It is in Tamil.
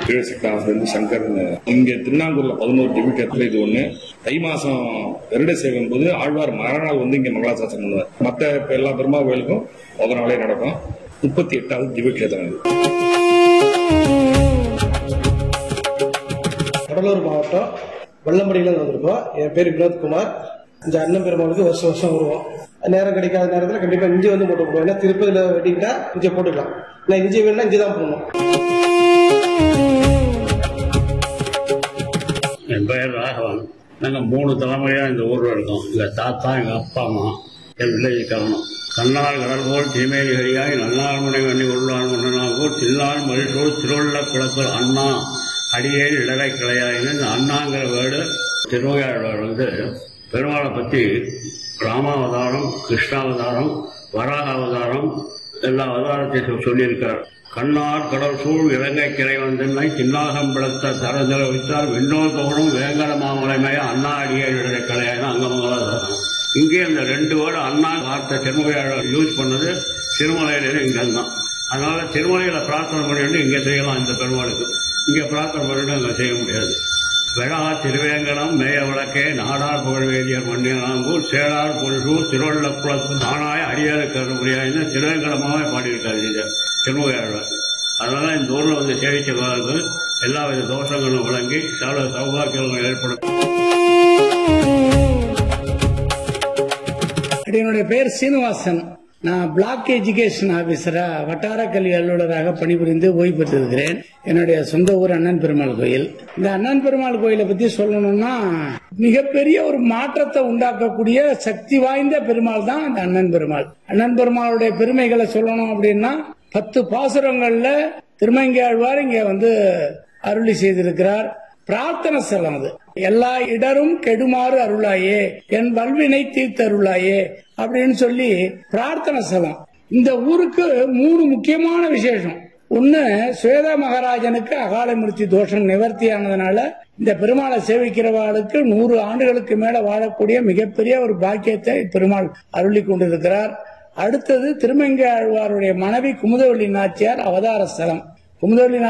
கீழசக்தானத்திலிருந்து சங்கர்னு இங்க திருநாங்கூர்ல பதினோரு டிபிகத்துல இது ஒண்ணு தை மாசம் வருட சேவையும் போது ஆழ்வார் மறுநாள் வந்து இங்க மங்களாசாசனம் பண்ணுவார் மத்த இப்ப எல்லா பெருமா கோயிலுக்கும் முதல் நாளே நடக்கும் முப்பத்தி எட்டாவது திவ்யக்ஷேத்திரம் இது கடலூர் மாவட்டம் வெள்ளம்படியில வந்திருக்கோம் என் பேர் வினோத்குமார் இந்த அண்ணன் பெருமாளுக்கு வருஷம் வருஷம் வருவோம் நேரம் கிடைக்காத நேரத்தில் கண்டிப்பா இஞ்சி வந்து போட்டு போடுவோம் ஏன்னா திருப்பதியில வெட்டிக்கிட்டா இஞ்சி போட்டுக்கலாம் இல்லை இஞ்சி வேணும்னா இஞ்சி தான் போடணும் என் பெயர் ராகவன் நாங்கள் மூணு தலைமுறையா இந்த ஊர்ல இருக்கோம் எங்க தாத்தா எங்க அப்பா அம்மா என் வில்லேஜ் காரணம் கண்ணால் கடல் போல் தீமேலி ஹரியாய் நல்லால் முனை வண்ணி உள்ளான் மன்னனாகூர் தில்லால் மகிழ்ச்சோடு திருவள்ள பிளக்கல் அண்ணா அடியேன் இளரை கிளையாயின்னு இந்த அண்ணாங்கிற வேர்டு திருவையாழ்வார் வந்து பெருமாளை பத்தி ராமாவதாரம் கிருஷ்ணாவதாரம் வராக அவதாரம் எல்லா அவதாரத்தையும் சொல்லியிருக்கார் கண்ணார் கடல் சூழ் இலங்கை கிளை வந்தென்னை கிண்ணாகம் பிளத்த தரதல வைத்தால் விண்ணோர் தோறும் வேங்கட மாமலைமய அண்ணா அடியை கலையான அங்கமங்கலம் இங்கே இந்த ரெண்டு வேர்டு அண்ணா வார்த்தை திருமலையாளர் யூஸ் பண்ணது திருமலையில இங்க தான் அதனால திருமலையில பிரார்த்தனை பண்ணிட்டு இங்க செய்யலாம் இந்த பெருமாளுக்கு இங்க பிரார்த்தனை பண்ணிட்டு அங்க செய்ய முடியாது வெடா திருவேங்கடம் மேய விளக்கே நாடார் புகழ்வேதியர் மண்ணியனாங்கூர் சேடார் புல்சூர் திருவள்ளப்புலத்து நானாய் அடியாறு கருமுறையாயின்னு திருவேங்கடமாவே பாடியிருக்காரு இது திருமுகையாழ்வார் அதனால இந்த ஊர்ல வந்து சேவிச்சவர்கள் எல்லா வித தோஷங்களும் விளங்கி சகல சௌபாக்கியங்களும் ஏற்படும் என்னுடைய பெயர் சீனிவாசன் நான் பிளாக் எஜுகேஷன் ஆபீசரா வட்டார கல்வி அலுவலராக பணிபுரிந்து ஓய்வு பெற்றிருக்கிறேன் என்னுடைய சொந்த ஊர் அண்ணன் பெருமாள் கோயில் இந்த அண்ணன் பெருமாள் கோயிலை பத்தி சொல்லணும்னா மிகப்பெரிய ஒரு மாற்றத்தை உண்டாக்கக்கூடிய சக்தி வாய்ந்த பெருமாள் தான் இந்த அண்ணன் பெருமாள் அண்ணன் பெருமாளுடைய பெருமைகளை சொல்லணும் அப்படின்னா பத்து பாசுரங்கள்ல திருமங்கையாழ்வார் இங்க வந்து அருளி செய்திருக்கிறார் பிரார்த்தனை ஸ்தலம் அது எல்லா இடரும் கெடுமாறு அருளாயே என் வல்வினை தீர்த்தருளாயே அப்படின்னு சொல்லி பிரார்த்தனை ஸ்தலம் இந்த ஊருக்கு மூணு முக்கியமான விசேஷம் ஒன்னு சுவேதா மகாராஜனுக்கு அகாலமிருத்தி தோஷம் நிவர்த்தி ஆனதுனால இந்த பெருமாளை சேவிக்கிறவாளுக்கு நூறு ஆண்டுகளுக்கு மேல வாழக்கூடிய மிகப்பெரிய ஒரு பாக்கியத்தை பெருமாள் அருளி கொண்டிருக்கிறார் அடுத்தது திருமங்கை ஆழ்வாருடைய மனைவி குமுதவள்ளி நாச்சியார் அவதார ஸ்தலம் குமுதவள்ளி